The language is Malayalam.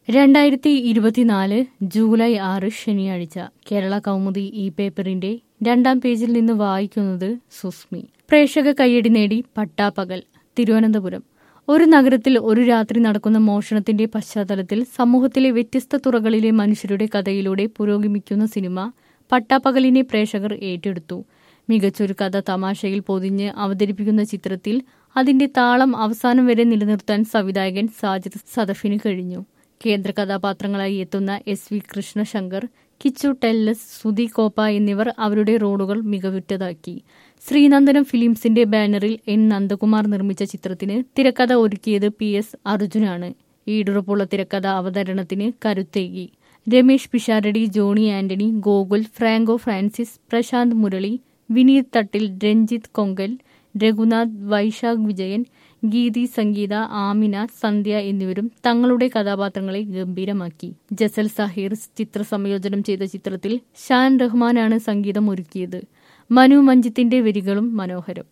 രണ്ടായിരത്തി ഇരുപത്തിനാല് ജൂലൈ ആറ് ശനിയാഴ്ച കേരള കൗമുദി ഈ പേപ്പറിന്റെ രണ്ടാം പേജിൽ നിന്ന് വായിക്കുന്നത് സുസ്മി പ്രേക്ഷക കയ്യടി നേടി പട്ടാപ്പകൽ തിരുവനന്തപുരം ഒരു നഗരത്തിൽ ഒരു രാത്രി നടക്കുന്ന മോഷണത്തിന്റെ പശ്ചാത്തലത്തിൽ സമൂഹത്തിലെ വ്യത്യസ്ത തുറകളിലെ മനുഷ്യരുടെ കഥയിലൂടെ പുരോഗമിക്കുന്ന സിനിമ പട്ടാപ്പകലിനെ പ്രേക്ഷകർ ഏറ്റെടുത്തു മികച്ചൊരു കഥ തമാശയിൽ പൊതിഞ്ഞ് അവതരിപ്പിക്കുന്ന ചിത്രത്തിൽ അതിന്റെ താളം അവസാനം വരെ നിലനിർത്താൻ സംവിധായകൻ സാജിദ് സദഫിന് കഴിഞ്ഞു കേന്ദ്ര കഥാപാത്രങ്ങളായി എത്തുന്ന എസ് വി കൃഷ്ണശങ്കർ കിച്ചു ടെല്ലസ് സുധി കോപ്പ എന്നിവർ അവരുടെ റോളുകൾ മികവുറ്റതാക്കി ശ്രീനന്ദനം ഫിലിംസിന്റെ ബാനറിൽ എൻ നന്ദകുമാർ നിർമ്മിച്ച ചിത്രത്തിന് തിരക്കഥ ഒരുക്കിയത് പി എസ് അർജുനാണ് ഈടുറപ്പുള്ള തിരക്കഥ അവതരണത്തിന് കരുത്തേകി രമേശ് പിഷാരടി ജോണി ആന്റണി ഗോകുൽ ഫ്രാങ്കോ ഫ്രാൻസിസ് പ്രശാന്ത് മുരളി വിനീത് തട്ടിൽ രഞ്ജിത്ത് കൊങ്കൽ രഘുനാഥ് വൈശാഖ് വിജയൻ ഗീതി സംഗീത ആമിന സന്ധ്യ എന്നിവരും തങ്ങളുടെ കഥാപാത്രങ്ങളെ ഗംഭീരമാക്കി ജസൽ സഹീർ ചിത്ര സംയോജനം ചെയ്ത ചിത്രത്തിൽ ഷാൻ റഹ്മാനാണ് സംഗീതം ഒരുക്കിയത് മനു മഞ്ജിത്തിന്റെ വരികളും മനോഹരം